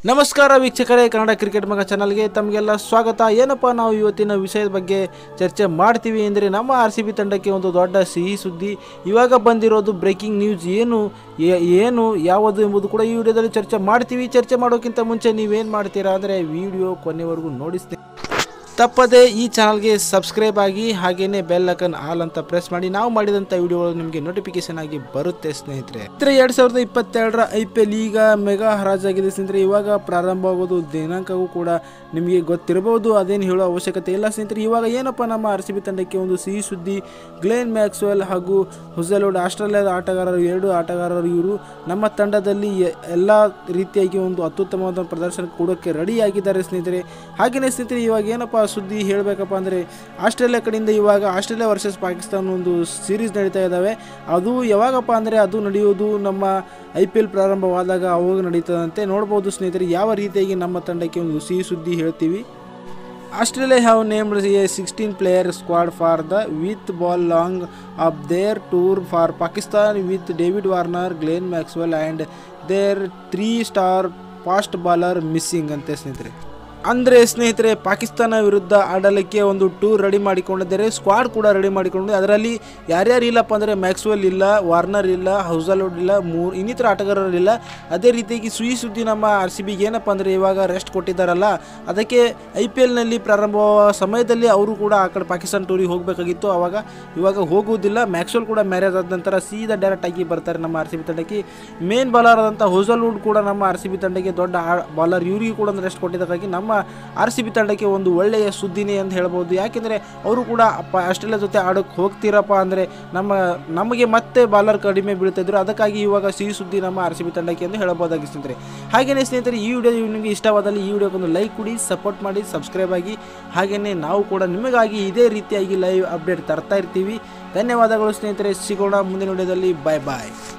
ನಮಸ್ಕಾರ ವೀಕ್ಷಕರೇ ಕನ್ನಡ ಕ್ರಿಕೆಟ್ ಮಗ ಚಾನಲ್ಗೆ ತಮಗೆಲ್ಲ ಸ್ವಾಗತ ಏನಪ್ಪ ನಾವು ಇವತ್ತಿನ ವಿಷಯದ ಬಗ್ಗೆ ಚರ್ಚೆ ಮಾಡ್ತೀವಿ ಅಂದರೆ ನಮ್ಮ ಆರ್ ಸಿ ಬಿ ತಂಡಕ್ಕೆ ಒಂದು ದೊಡ್ಡ ಸಿಹಿ ಸುದ್ದಿ ಇವಾಗ ಬಂದಿರೋದು ಬ್ರೇಕಿಂಗ್ ನ್ಯೂಸ್ ಏನು ಏ- ಏನು ಯಾವುದು ಎಂಬುದು ಕೂಡ ಈ ವಿಡಿಯೋದಲ್ಲಿ ಚರ್ಚೆ ಮಾಡ್ತೀವಿ ಚರ್ಚೆ ಮಾಡೋಕ್ಕಿಂತ ಮುಂಚೆ ನೀವೇನು ಮಾಡ್ತೀರಾ ಅಂದರೆ ವಿಡಿಯೋ ಕೊನೆವರೆಗೂ ನೋಡಿಸ್ತೀನಿ ತಪ್ಪದೆ ಈ ಚಾನಲ್ಗೆ ಸಬ್ಸ್ಕ್ರೈಬ್ ಆಗಿ ಹಾಗೇನೆ ಬೆಲ್ ಐಕನ್ ಆಲ್ ಅಂತ ಪ್ರೆಸ್ ಮಾಡಿ ನಾವು ಮಾಡಿದಂಥ ವಿಡಿಯೋಗಳು ನಿಮಗೆ ನೋಟಿಫಿಕೇಶನ್ ಆಗಿ ಬರುತ್ತೆ ಸ್ನೇಹಿತರೆ ಸ್ನೇಹಿತರೆ ಎರಡು ಸಾವಿರದ ಇಪ್ಪತ್ತೆರಡರ ಐ ಪಿ ಎಲ್ ಈಗ ಮೆಗಾ ಹರಾಜಾಗಿದೆ ಸ್ನೇಹಿತರೆ ಇವಾಗ ಪ್ರಾರಂಭ ಆಗೋದು ದಿನಾಂಕವೂ ಕೂಡ ನಿಮಗೆ ಗೊತ್ತಿರಬಹುದು ಅದೇನು ಹೇಳೋ ಅವಶ್ಯಕತೆ ಇಲ್ಲ ಸ್ನೇಹಿತರೆ ಇವಾಗ ಏನಪ್ಪ ನಮ್ಮ ಆರ್ ಸಿ ಬಿ ತಂಡಕ್ಕೆ ಒಂದು ಸಿಹಿ ಸುದ್ದಿ ಗ್ಲೇನ್ ಮ್ಯಾಕ್ಸ್ವೆಲ್ ಹಾಗೂ ಹುಸೆಲೋಡ್ ಆಸ್ಟ್ರೇಲಿಯಾದ ಆಟಗಾರರು ಎರಡು ಆಟಗಾರರು ಇವರು ನಮ್ಮ ತಂಡದಲ್ಲಿ ಎ- ಎಲ್ಲ ರೀತಿಯಾಗಿ ಒಂದು ಅತ್ಯುತ್ತಮವಾದ ಪ್ರದರ್ಶನ ಕೊಡೋಕ್ಕೆ ರೆಡಿಯಾಗಿದ್ದಾರೆ ಸ್ನೇಹಿತರೆ ಹಾಗೆಯೇ ಸ್ನೇಹಿತರೆ ಇವಾಗ ಏನಪ್ಪ ಸುದ್ದಿ ಹೇಳಬೇಕಪ್ಪ ಅಂದರೆ ಆಸ್ಟ್ರೇಲಿಯಾ ಕಡೆಯಿಂದ ಇವಾಗ ಆಸ್ಟ್ರೇಲಿಯಾ ವರ್ಸಸ್ ಪಾಕಿಸ್ತಾನ ಒಂದು ಸೀರೀಸ್ ನಡೀತಾ ಇದ್ದಾವೆ ಅದು ಯಾವಾಗಪ್ಪ ಅಂದರೆ ಅದು ನಡೆಯೋದು ನಮ್ಮ ಐ ಪಿ ಎಲ್ ಪ್ರಾರಂಭವಾದಾಗ ಅವಾಗ ನಡೀತದಂತೆ ನೋಡ್ಬೋದು ಸ್ನೇಹಿತರೆ ಯಾವ ರೀತಿಯಾಗಿ ನಮ್ಮ ತಂಡಕ್ಕೆ ಒಂದು ಸಿಹಿ ಸುದ್ದಿ ಹೇಳ್ತೀವಿ Australia have named a 16 player squad for the with ball long of their tour for Pakistan with David Warner, Glenn Maxwell and their three star fast bowler missing ಅಂತೆ ಸ್ನೇಹಿತರೆ ಅಂದರೆ ಸ್ನೇಹಿತರೆ ಪಾಕಿಸ್ತಾನ ವಿರುದ್ಧ ಆಡಲಿಕ್ಕೆ ಒಂದು ಟೂರ್ ರೆಡಿ ಮಾಡಿಕೊಂಡಿದ್ದಾರೆ ಸ್ಕ್ವಾಡ್ ಕೂಡ ready ಮಾಡಿಕೊಂಡಿದ್ದಾರೆ ಅದರಲ್ಲಿ ಯಾರ್ಯಾರು ಇಲ್ಲಪ್ಪ ಅಂದರೆ ಮ್ಯಾಕ್ಸ್ವೆಲ್ ಇಲ್ಲ ವಾರ್ನರ್ ಇಲ್ಲ ಹೌಸಲೋಡ್ ಇಲ್ಲ ಮೂರು ಇನ್ನಿತರ ಆಟಗಾರರು ಇಲ್ಲ ಅದೇ ರೀತಿಯಾಗಿ ಸುಯಿ ಸುದ್ದಿ ನಮ್ಮ ಆರ್ ಸಿ ಬಿಗೆ ಏನಪ್ಪ ಅಂದರೆ ಇವಾಗ ರೆಸ್ಟ್ ಕೊಟ್ಟಿದ್ದಾರಲ್ಲ ಅದಕ್ಕೆ ಐ ಪಿ ಎಲ್ನಲ್ಲಿ ಪ್ರಾರಂಭವಾಗುವ ಸಮಯದಲ್ಲಿ ಅವರು ಕೂಡ ಆ ಕಡೆ ಪಾಕಿಸ್ತಾನ ಟೂರಿಗೆ ಹೋಗಬೇಕಾಗಿತ್ತು ಅವಾಗ ಇವಾಗ ಹೋಗುವುದಿಲ್ಲ ಮ್ಯಾಕ್ಸ್ವೆಲ್ ಕೂಡ ಮ್ಯಾರೇಜ್ ಆದ ನಂತರ ಸೀದಾ ಡೈರೆಕ್ಟ್ ಆಗಿ ಬರ್ತಾರೆ ನಮ್ಮ ಆರ್ ಸಿ ಬಿ ತಂಡಕ್ಕೆ ಮೇನ್ ಬಾಲರ್ ಆದಂಥ ಹೊಸಲ್ವುಡ್ ಕೂಡ ನಮ್ಮ ಆರ್ ಸಿ ಬಿ ತಂಡಕ್ಕೆ ದೊಡ್ಡ ಬಾಲರ್ ಇವರಿಗೆ ಕೂಡ ಒಂದು ರೆಸ್ಟ್ ಕೊಟ್ಟಿದ್ದಕ್ಕಾಗಿ ನಮ್ಮ ಆರ್ ಸಿ ಬಿ ತಂಡಕ್ಕೆ ಒಂದು ಒಳ್ಳೆಯ ಸುದ್ದಿನೇ ಅಂತ ಹೇಳ್ಬೋದು ಯಾಕೆಂದರೆ ಅವರು ಕೂಡ ಪ ಆಸ್ಟ್ರೇಲಿಯಾ ಜೊತೆ ಆಡೋಕ್ಕೆ ಹೋಗ್ತೀರಪ್ಪ ಅಂದರೆ ನಮ್ಮ ನಮಗೆ ಮತ್ತೆ ಬಾಲರ್ ಕಡಿಮೆ ಬೀಳ್ತಿದ್ರು ಅದಕ್ಕಾಗಿ ಇವಾಗ ಸಿಹಿ ಸುದ್ದಿ ನಮ್ಮ ಆರ್ ಸಿ ಬಿ ತಂಡಕ್ಕೆ ಎಂದು ಹೇಳಬಹುದಾಗಿ ಸ್ನೇಹಿತರೆ ಹಾಗೆಯೇ ಸ್ನೇಹಿತರೆ ಈ ವಿಡಿಯೋ ನಿಮಗೆ ಇಷ್ಟವಾದಲ್ಲಿ ಈ ವಿಡಿಯೋಕ್ಕೊಂದು ಲೈಕ್ ಕೊಡಿ ಸಪೋರ್ಟ್ ಮಾಡಿ ಸಬ್ಸ್ಕ್ರೈಬ್ ಆಗಿ ಹಾಗೆಯೇ ನಾವು ಕೂಡ ನಿಮಗಾಗಿ ಇದೇ ರೀತಿಯಾಗಿ ಲೈವ್ ಅಪ್ಡೇಟ್ ತರ್ತಾ ಇರ್ತೀವಿ ಧನ್ಯವಾದಗಳು ಸ್ನೇಹಿತರೆ ಸಿಗೋಣ ಮುಂದಿನ ವಿಡಿಯೋದಲ್ಲಿ ಬಾಯ್ ಬಾಯ್